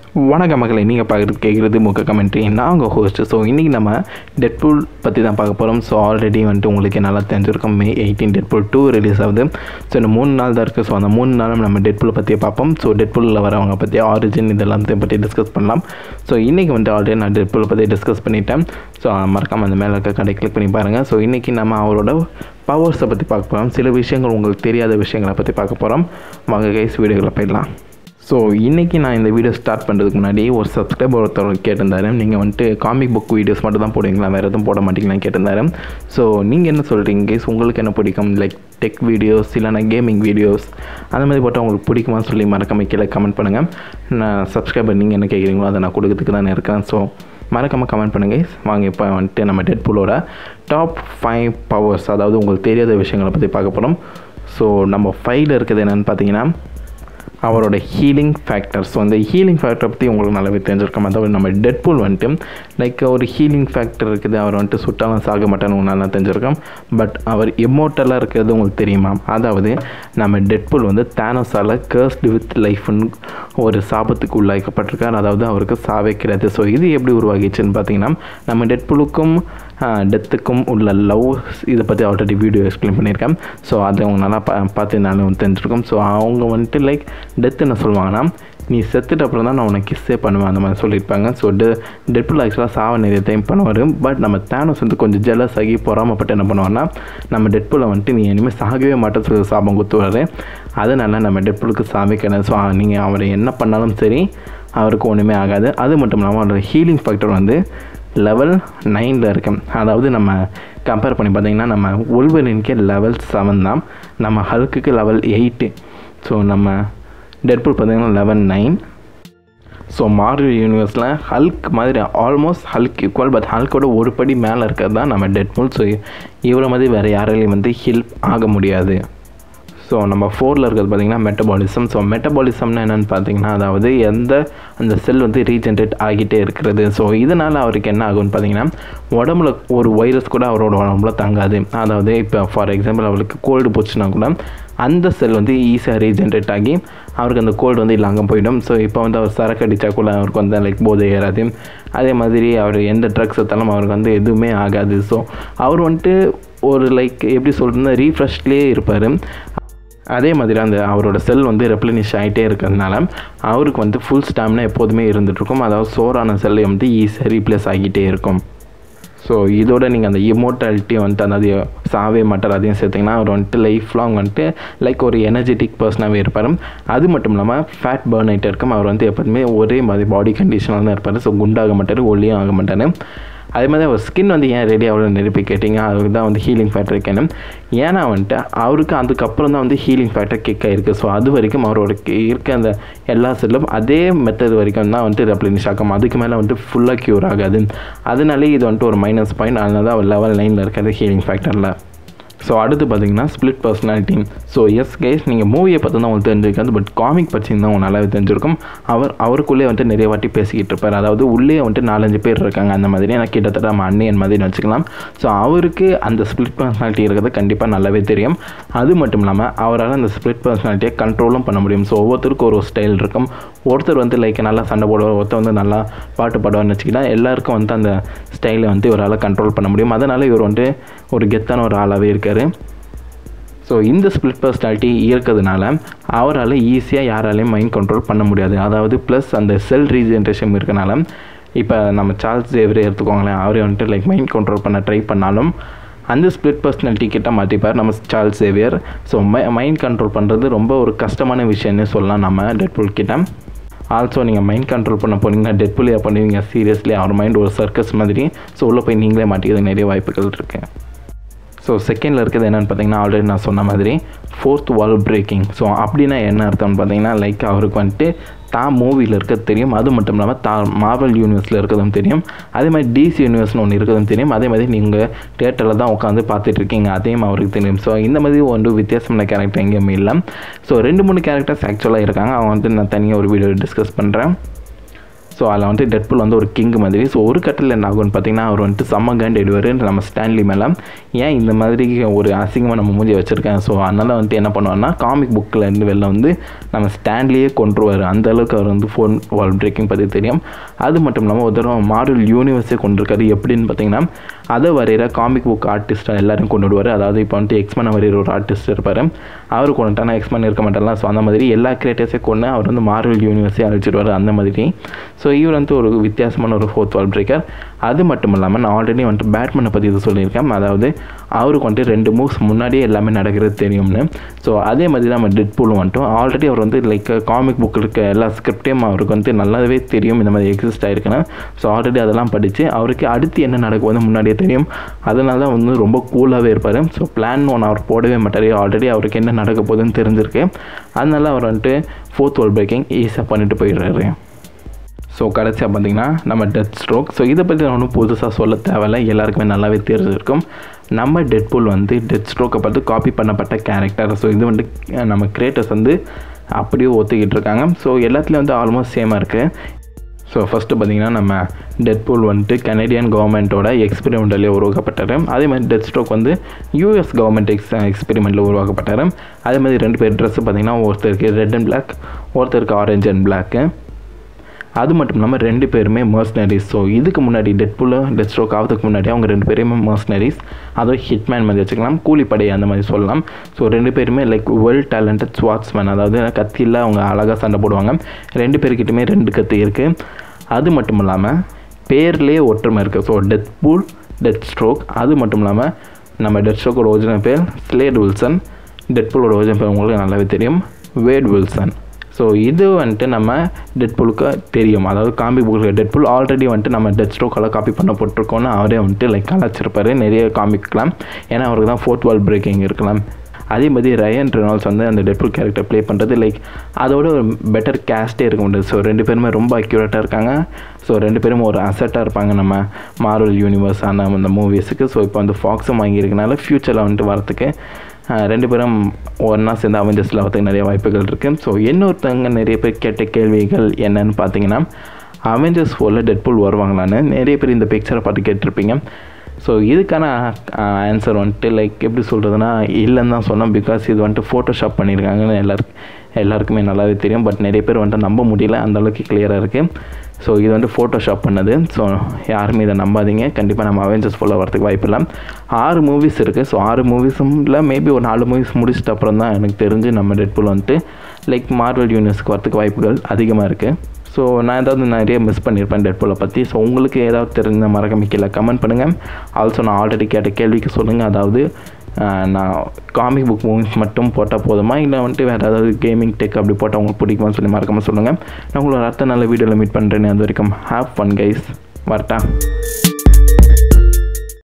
வணக்க மக்களை நீங்கள் பார்க்குறது கேட்குறது முக்க கமெண்ட்ரி நான் உங்கள் ஹோஸ்ட் ஸோ இன்றைக்கி நம்ம டெட்பூல் பற்றி தான் பார்க்க போகிறோம் ஸோ ஆல்ரெடி வந்துட்டு உங்களுக்கு நல்லா தெரிஞ்சிருக்கும் May eighteen Deadpool two release ஆகுது ஸோ இந்த மூணு நாள் தான் இருக்குது ஸோ அந்த மூணு நாளும் நம்ம டெட்பூல் பற்றியே பார்ப்போம் ஸோ டெட்பூலில் வரவங்க பற்றி ஆரிஜின் இதெல்லாம் பற்றி டிஸ்கஸ் பண்ணலாம் ஸோ இன்றைக்கி வந்துட்டு ஆல்ரெடி நான் டெட்பூல் பற்றி டிஸ்கஸ் பண்ணிட்டேன் ஸோ மறக்காமல் அந்த மேலே இருக்க கடை கிளிக் பண்ணி பாருங்கள் ஸோ இன்றைக்கி நம்ம அவரோட பவர்ஸை பற்றி பார்க்க போகிறோம் சில விஷயங்கள் உங்களுக்கு தெரியாத விஷயங்களை பற்றி பார்க்க போகிறோம் வாங்க கைஸ் வீடியோவில் போயிடலாம் ஸோ இன்றைக்கி நான் இந்த வீடியோ ஸ்டார்ட் பண்ணுறதுக்கு முன்னாடி ஒரு சப்ஸ்கிரைபர் ஒருத்தர் கேட்டிருந்தாரு நீங்கள் வந்துட்டு காமிக் புக் வீடியோஸ் மட்டும் தான் போடுவீங்களா வேறு எதுவும் போட மாட்டீங்களான்னு கேட்டிருந்தாரு ஸோ நீங்கள் என்ன சொல்கிறீங்க கேஸ் உங்களுக்கு என்ன பிடிக்கும் லைக் டெக் வீடியோஸ் இல்லைனா கேமிங் வீடியோஸ் அந்த மாதிரி போட்டால் உங்களுக்கு பிடிக்குமான்னு சொல்லி மறக்காம கீழே கமெண்ட் பண்ணுங்கள் நான் சப்ஸ்கிரைபர் நீங்கள் என்ன கேட்குறீங்களோ அதை நான் கொடுக்கறதுக்கு தான் இருக்கேன் ஸோ மறக்காமல் கமெண்ட் பண்ணுங்கள் வாங்க இப்போ வந்துட்டு நம்ம டெட்பூலோட டாப் ஃபைவ் பவர்ஸ் அதாவது உங்களுக்கு தெரியாத விஷயங்களை பற்றி பார்க்க போகிறோம் ஸோ நம்ம ஃபைவ்ல இருக்கிறது என்னென்னு பார்த்தீங்கன்னா அவரோட ஹீலிங் ஃபேக்டர் ஸோ அந்த ஹீலிங் ஃபேக்டரை பற்றி உங்களுக்கு நல்லாவே தெரிஞ்சிருக்கும் அதாவது நம்ம டெட்பூல் வந்துட்டு லைக் ஒரு ஹீலிங் ஃபேக்டர் இருக்குது அவர் வந்துட்டு சுட்டாலும் சாக மாட்டான்னு உங்களுக்கு நல்லா தெரிஞ்சிருக்கும் பட் அவர் இம்மோட்டலாக இருக்கிறது உங்களுக்கு தெரியுமா அதாவது நம்ம டெட்பூல் வந்து தேனோஸால் கர்ஸ்டு வித் லைஃப்னு ஒரு சாபத்துக்கு உள்ளாக்கப்பட்டிருக்கார் அதாவது அவருக்கு சாவே கிடையாது ஸோ இது எப்படி உருவாகிச்சுன்னு பார்த்தீங்கன்னா நம்ம டெட்பூலுக்கும் டெத்துக்கும் உள்ள லவ் இதை பற்றி ஆல்ரெடி வீடியோ எக்ஸ்பிளைன் பண்ணியிருக்கேன் ஸோ அதை அவங்க நல்லா பா பார்த்துருந்தாலும் தெரிஞ்சிருக்கும் ஸோ அவங்க வந்துட்டு லைக் டெத்து என்ன சொல்லுவாங்கன்னா நீ செத்துட்டு அப்புறம் தான் நான் உனக்கு கிஸ்ஸே பண்ணுவேன் அந்த மாதிரி சொல்லியிருப்பாங்க ஸோ டெ டெட்புல் ஆக்சுவலாக சாவ நிறைய டைம் பண்ணுவார் பட் நம்ம தேனோஸ் வந்து கொஞ்சம் ஜெலஸ் ஆகி பொறாமப்பட்டு என்ன பண்ணுவார்னா நம்ம டெட்புலை வந்துட்டு நீ இனிமேல் சாகவே மாட்டேன்னு சொல்லி சாபம் குத்துவார் அதனால் நம்ம டெட்புலுக்கு சாமி கிடையாது ஸோ நீங்கள் அவரை என்ன பண்ணாலும் சரி அவருக்கு ஒன்றுமே ஆகாது அது மட்டும் இல்லாமல் அவரோட ஹீலிங் ஃபேக்டர் வந்து லெவல் நைனில் இருக்கு அதாவது நம்ம கம்பேர் பண்ணி பார்த்தீங்கன்னா நம்ம உள்வரின்கே லெவல் செவன் தான் நம்ம ஹல்க்குக்கு லெவல் எயிட்டு ஸோ நம்ம டெட்புல் பார்த்தீங்கன்னா லெவல் நைன் ஸோ மார்வல் யூனிவர்ஸில் ஹல்க் மாதிரி ஆல்மோஸ்ட் ஹல்க் ஈக்குவல் பட் ஹல்கோட ஒரு படி மேலே இருக்கிறது தான் நம்ம டெட்புல் ஸோ இவரை மாதிரி வேறு யாராலையும் வந்து ஹெல்ப் ஆக முடியாது ஸோ நம்ம ஃபோரில் இருக்கிறது பார்த்திங்கன்னா மெட்டபாலிசம் ஸோ மெட்டபாலிசம்னு என்னென்னு பார்த்தீங்கன்னா அதாவது எந்த அந்த செல் வந்து ரீஜென்ரேட் ஆகிட்டே இருக்கிறது ஸோ இதனால் அவருக்கு என்ன ஆகும்னு பார்த்தீங்கன்னா உடம்புல ஒரு வைரஸ் கூட அவரோட உடம்புல தங்காது அதாவது இப்போ ஃபார் எக்ஸாம்பிள் அவருக்கு கோல்டு போச்சுன்னா கூட அந்த செல் வந்து ஈஸியாக ரீஜென்ரேட் ஆகி அவருக்கு அந்த கோல்டு வந்து இல்லாமல் போயிடும் ஸோ இப்போ வந்து அவர் சரக்கு அடித்தா கூட அவருக்கு வந்து லைக் போதை ஏறாது அதே மாதிரி அவர் எந்த ட்ரக்ஸ் எடுத்தாலும் அவருக்கு வந்து எதுவுமே ஆகாது ஸோ அவர் வந்துட்டு ஒரு லைக் எப்படி சொல்கிறதுனா ரீஃப்ரெஷ்லேயே இருப்பார் அதே மாதிரி அந்த அவரோட செல் வந்து ரெப்ளனிஷ் ஆகிட்டே இருக்கிறதுனால அவருக்கு வந்து ஃபுல் ஸ்டாமினா எப்போதுமே இருந்துகிட்ருக்கும் அதாவது சோறான செல்லை வந்து ஈஸியாக ரீப்ளேஸ் ஆகிட்டே இருக்கும் ஸோ இதோட நீங்கள் அந்த இமோட்டாலிட்டி வந்துட்டு அதாவது சாவே மாட்டார் அதையும் சேர்த்திங்கன்னா அவர் வந்துட்டு லைஃப் லாங் வந்துட்டு லைக் ஒரு எனர்ஜெட்டிக் பர்சனாகவே இருப்பார் அது மட்டும் இல்லாமல் ஃபேட் பேர்ன் ஆகிட்டே இருக்கும் அவர் வந்து எப்போதுமே ஒரே மாதிரி பாடி கண்டிஷனாக தான் இருப்பார் ஸோ குண்டாக மாட்டார் ஒல்லியும் ஆக மாட்டார் அதே மாதிரி அவர் ஸ்கின் வந்து ஏன் ரெடி அவ்வளோ நிரப்பி கேட்டிங்க அதுக்கு தான் வந்து ஹீலிங் ஃபேக்டர் இருக்கேன் ஏன்னா வந்துட்டு அவருக்கு அதுக்கப்புறம் தான் வந்து ஹீலிங் ஃபேக்டர் கிக் ஆகிருக்கு ஸோ அது வரைக்கும் அவரோட இருக்க அந்த எல்லா செல்லும் அதே மெத்தட் வரைக்கும் தான் வந்துட்டு ரெப்ளினிஷ் ஆகும் அதுக்கு மேலே வந்துட்டு ஃபுல்லாக க்யூர் ஆகாது அதனாலே இது வந்துட்டு ஒரு மைனஸ் பாயிண்ட் அதனால தான் அவர் லெவல் நைனில் இருக்கிறது ஹீலிங் ஃபேக்டரில் ஸோ அடுத்து பார்த்தீங்கன்னா split personality so yes guys நீங்கள் மூவியை பார்த்து தான் உங்களுக்கு தெரிஞ்சிருக்காது பட் காமிக் பற்றி தான் உங்களுக்கு நல்லாவே தெரிஞ்சிருக்கும் அவர் அவருக்குள்ளே வந்துட்டு நிறைய வாட்டி பேசிக்கிட்டு இருப்பார் அதாவது உள்ளே வந்துட்டு நாலஞ்சு பேர் இருக்காங்க அந்த மாதிரி நான் கிட்டத்தட்ட நம்ம அண்ணியன் மாதிரி வச்சுக்கலாம் ஸோ அவருக்கு அந்த ஸ்பிளிட் பர்சனாலிட்டி இருக்கிறது கண்டிப்பாக நல்லாவே தெரியும் அது மட்டும் இல்லாமல் அவரால் அந்த ஸ்பிளிட் பர்சனாலிட்டியை கண்ட்ரோலும் பண்ண முடியும் ஸோ ஒவ்வொருத்தருக்கும் ஒரு ஸ்டைல் இருக்கும் ஒருத்தர் வந்து லைக் நல்லா சண்டை போடுவார் ஒருத்தர் வந்து நல்லா பாட்டு பாடுவார்னு வச்சுக்கிட்டா எல்லாருக்கும் வந்து அந்த ஸ்டைலை வந்து இவரால் கண்ட்ரோல் பண்ண முடியும் அதனால் இவர் வந்துட்டு ஒரு கெத்தான ஒரு ஆளாகவே இருக்கார் ஸோ இந்த ஸ்பிளிட் பர்சனாலிட்டி இருக்கிறதுனால அவரால் ஈஸியாக யாராலையும் மைண்ட் கண்ட்ரோல் பண்ண முடியாது அதாவது ப்ளஸ் அந்த செல் ரீஜென்ரேஷன் இருக்கனால இப்போ நம்ம சார்ல்ஸ் ஜேவரே எடுத்துக்கோங்களேன் அவரே வந்துட்டு லைக் மைண்ட் கண்ட்ரோல் பண்ண ட்ரை பண்ணாலும் அந்த ஸ்பிளிட் பர்சனாலிட்டி கிட்ட மாட்டிப்பார் நம்ம Charles Xavier so my mind control பண்ணுறது ரொம்ப ஒரு கஷ்டமான விஷயம்னு சொல்லலாம் நம்ம டெட்புல் கிட்ட ஆல்சோ நீங்கள் மைண்ட் கண்ட்ரோல் பண்ண போனீங்கன்னா டெட்புலியாக பண்ணுவீங்க சீரியஸ்லி அவர் மைண்ட் ஒரு சர்க்கஸ் மாதிரி ஸோ உள்ளே போய் நீங்களே மாட்டிக்கிறது நிறைய வாய்ப்புகள் இருக்குது ஸோ செகண்டில் இருக்கிறது என்னென்னு பார்த்தீங்கன்னா ஆல்ரெடி நான் சொன்ன மாதிரி ஃபோர்த் வால் பிரேக்கிங் ஸோ அப்படின்னா என்ன அர்த்தம்னு பார்த்தீங்கன்னா லைக் அவருக்கு வந்துட்டு தான் மூவியில் இருக்கிறது தெரியும் அது மட்டும் இல்லாமல் தா மார்வல் யூனிவர்ஸில் இருக்கிறதும் தெரியும் அதே மாதிரி டிசி யூனிவர்ஸ்னு ஒன்று இருக்கிறதும் தெரியும் அதே மாதிரி நீங்கள் தேட்டரில் தான் உட்காந்து பார்த்துட்டு இருக்கீங்க அதையும் அவருக்கு தெரியும் ஸோ இந்த மாதிரி ஒன்று வித்தியாசமான கேரக்டர் எங்கேயுமே இல்லை ஸோ ரெண்டு மூணு கேரக்டர்ஸ் ஆக்சுவலாக இருக்காங்க அவங்க வந்து நான் தனியாக ஒரு வீடியோ டிஸ்கஸ் பண்ணுறேன் ஸோ அதில் வந்துட்டு டெட்புல் வந்து ஒரு கிங் மாதிரி ஸோ ஒரு கட்டத்தில் என்ன ஆகும்னு பார்த்தீங்கன்னா அவர் வந்துட்டு செம்ம கேண்ட் எடுவார் நம்ம ஸ்டான்லி மேலே ஏன் இந்த மாதிரி ஒரு அசிங்கமாக நம்ம மூஞ்சி வச்சுருக்கேன் ஸோ அதனால் வந்துட்டு என்ன பண்ணுவார்னா காமிக் புக்கில் இருந்து வெளில வந்து நம்ம ஸ்டான்லியே கொண்டுருவார் அந்த அளவுக்கு அவர் வந்து ஃபோன் வால் பிரேக்கிங் பற்றி தெரியும் அது மட்டும் இல்லாமல் ஒரு தடவை மாடல் யூனிவர்ஸே கொண்டிருக்காரு எப்படின்னு பார்த்தீங்கன்னா அதை வரைகிற காமிக் புக் ஆர்டிஸ்ட்டாக எல்லாரும் கொண்டு வருவார் அதாவது இப்போ வந்துட்டு எக்ஸ்மேனை வரைகிற ஒரு ஆர்டிஸ்ட் இருப்பார் அவர் கொண்டுட்டானா எக்ஸ்மேன் இருக்க மாட்டார்லாம் ஸோ அந்த மாதிரி எல்லா கிரியேட்டர்ஸே கொண்டு அவர் வந்து மார்வல் யூனிவர்ஸே அழிச்சிடுவார் அந்த மாதிரி ஸோ இவர் வந்து ஒரு வித்தியாசமான ஒரு ஃபோர்த் வால் பிரேக்கர் அது மட்டும் இல்லாமல் நான் ஆல்ரெடி வந்துட்டு பேட்மேனை பற்றி இது சொல்லியிருக்கேன் அதாவது அவருக்கு வந்துட்டு ரெண்டு மூவ்ஸ் முன்னாடியே எல்லாமே நடக்கிறது தெரியும்னு ஸோ அதே மாதிரி நம்ம டெட் பூலும் வந்துட்டோம் ஆல்ரெடி அவர் வந்து லைக் காமிக் புக்கில் இருக்க எல்லா ஸ்கிரிப்டையும் அவருக்கு வந்து நல்லாவே தெரியும் இந்த மாதிரி எக்ஸிஸ்ட் ஆயிருக்குன்னு ஸோ ஆல்ரெடி அதெல்லாம் படித்து அவருக்கு அடுத்து என்ன நடக்கும் வந்து முன்னாடியே தெரியும் அதனால தான் வந்து ரொம்ப கூலாகவே இருப்பார் ஸோ பிளான் ஒன்று அவர் போடவே மாட்டார் ஆல்ரெடி அவருக்கு என்ன நடக்க போகுதுன்னு தெரிஞ்சிருக்கு அதனால அவர் வந்துட்டு ஃபோர்த் வால் பிரேக்கிங் ஈஸியாக பண்ணிட்டு போயிடுறாரு ஸோ கடைசியாக பார்த்தீங்கன்னா நம்ம டெத் ஸ்ட்ரோக் ஸோ இதை பற்றி நான் ஒன்றும் புதுசாக சொல்ல தேவையில்ல எல்லாருக்குமே நல்லாவே தெரிஞ்சிருக்கும் நம்ம டெட்பூல் வந்து டெத் ஸ்ட்ரோக்கை பார்த்து காப்பி பண்ணப்பட்ட கேரக்டர் ஸோ இது வந்து நம்ம கிரியேட்டர்ஸ் வந்து அப்படியே ஒத்துக்கிட்டு இருக்காங்க ஸோ எல்லாத்துலேயும் வந்து ஆல்மோஸ்ட் சேமாக இருக்குது ஸோ ஃபஸ்ட்டு பார்த்தீங்கன்னா நம்ம டெட்பூல் வந்துட்டு கனடியன் கவர்மெண்ட்டோட எக்ஸ்பெரிமெண்ட்லேயே உருவாக்கப்பட்டார் அதே மாதிரி டெத் ஸ்ட்ரோக் வந்து யூஎஸ் கவர்மெண்ட் எக்ஸ் எக்ஸ்பெரிமெண்ட்டில் உருவாக்கப்பட்டார் அதே மாதிரி ரெண்டு பேர் ட்ரெஸ்ஸு பார்த்தீங்கன்னா ஒருத்தருக்கு ரெட் அண்ட் பிளாக் ஒருத்தருக்கு ஆரஞ்சு அண்ட் பிளாக்கு அது மட்டும் இல்லாமல் ரெண்டு பேருமே மர்ஸ்னரிஸ் ஸோ இதுக்கு முன்னாடி டெட்புல் டெத் ஸ்ட்ரோக் ஆகிறதுக்கு முன்னாடி அவங்க ரெண்டு பேருமே மர்ஸ்னரிஸ் அதுவும் ஹிட்மேன் மாதிரி வச்சுக்கலாம் கூலிப்படை அந்த மாதிரி சொல்லலாம் ஸோ ரெண்டு பேருமே லைக் வெல் டேலண்டட் ஸ்வாட்ஸ்மேன் அதாவது கத்தியில் அவங்க அழகாக சண்டை போடுவாங்க ரெண்டு பேர்கிட்டயுமே ரெண்டு கத்தி இருக்குது அது மட்டும் இல்லாமல் பேர்லேயே ஒற்றுமை இருக்குது so Deadpool Deathstroke அது மட்டும் இல்லாமல் நம்ம டெத் ஸ்ட்ரோக்கோட ஒரிஜினல் பேர் ஸ்லேட் வில்சன் டெட்பூலோட ஒரிஜினல் பேர் உங்களுக்கு நல்லாவே தெரியும் வேட் வில்சன் ஸோ இது வந்துட்டு நம்ம டெட்புலுக்கு தெரியும் அதாவது காமிக் புக்கில் டெட்புல் ஆல்ரெடி வந்துட்டு நம்ம டெட் ஸ்ட்ரோக்கெல்லாம் காப்பி பண்ண போட்டிருக்கோன்னு அவரே வந்துட்டு லைக் கலாச்சிருப்பார் நிறைய காமிக்கலாம் ஏன்னா அவருக்கு தான் ஃபோர்த் வால் பிரேக்கிங் இருக்கலாம் அதே மாதிரி ரயன் ரெனால்ஸ் வந்து அந்த டெட்புல் கேரக்டர் ப்ளே பண்ணுறது லைக் அதோட ஒரு பெட்டர் கேஸ்ட்டே இருக்க முடியாது ஸோ ரெண்டு பேருமே ரொம்ப அக்யூரேட்டாக இருக்காங்க ஸோ ரெண்டு பேரும் ஒரு அசட்டாக இருப்பாங்க நம்ம மார்வல் யூனிவர்ஸ் ஆன அந்த மூவிஸுக்கு ஸோ இப்போ வந்து ஃபாக்ஸும் வாங்கியிருக்கனால ஃப்யூச்சரில் வந்துட்டு வரத்துக்கு ரெண்டு பேரும் ஒன்றா சேர்ந்து அவெஞ்சர்ஸில் வரதுக்கு நிறைய வாய்ப்புகள் இருக்குது ஸோ இன்னொருத்தவங்க நிறைய பேர் கேட்ட கேள்விகள் என்னன்னு பார்த்தீங்கன்னா அவெஞ்சர்ஸ் ஃபோரில் டெட்புல் வருவாங்களான்னு நிறைய பேர் இந்த பிக்சரை பார்த்து கேட்டிருப்பீங்க ஸோ இதுக்கான ஆன்சர் வந்துட்டு லைக் எப்படி சொல்கிறதுனா இல்லைன்னு தான் சொன்னோம் பிகாஸ் இது வந்துட்டு ஃபோட்டோஷாப் பண்ணியிருக்காங்கன்னு எல்லாருக்கும் எல்லாருக்குமே நல்லாவே தெரியும் பட் நிறைய பேர் வந்துட்டு நம்ப முடியல அந்தளவுக்கு கிளியராக இருக்குது ஸோ இது வந்து ஃபோட்டோஷாப் பண்ணது ஸோ யாருமே இதை நம்பாதீங்க கண்டிப்பாக நம்ம அவெஞ்சர்ஸ் ஃபுல்லாக வரதுக்கு வாய்ப்பு இல்லை ஆறு மூவிஸ் இருக்குது ஸோ ஆறு மூவிஸும்ல மேபி ஒரு நாலு மூவிஸ் முடிச்சிட்ட அப்புறம் தான் எனக்கு தெரிஞ்சு நம்ம டெட்புல் வந்துட்டு லைக் மார்வல் யூனிவர்ஸ்க்கு வரதுக்கு வாய்ப்புகள் அதிகமாக இருக்குது ஸோ நான் ஏதாவது நிறைய மிஸ் பண்ணியிருப்பேன் டெட்பூலை பற்றி ஸோ உங்களுக்கு ஏதாவது தெரிஞ்ச மறக்காம கீழே கமெண்ட் பண்ணுங்கள் ஆல்சோ நான் ஆல்ரெடி கேட்ட கேள்விக்கு சொல்லுங்கள் அதாவது நான் காமிக் புக் மூவிஸ் மட்டும் போட்டால் போதுமா இல்லை வந்துட்டு வேறு ஏதாவது கேமிங் டெக் அப்படி போட்டால் உங்களுக்கு பிடிக்குமான்னு சொல்லி மறக்காமல் சொல்லுங்கள் நான் உங்களோட அடுத்த நல்ல வீடியோவில் மீட் பண்ணுறேன்னு அது வரைக்கும் ஹாப் ஃபன் கைஸ் வரட்டா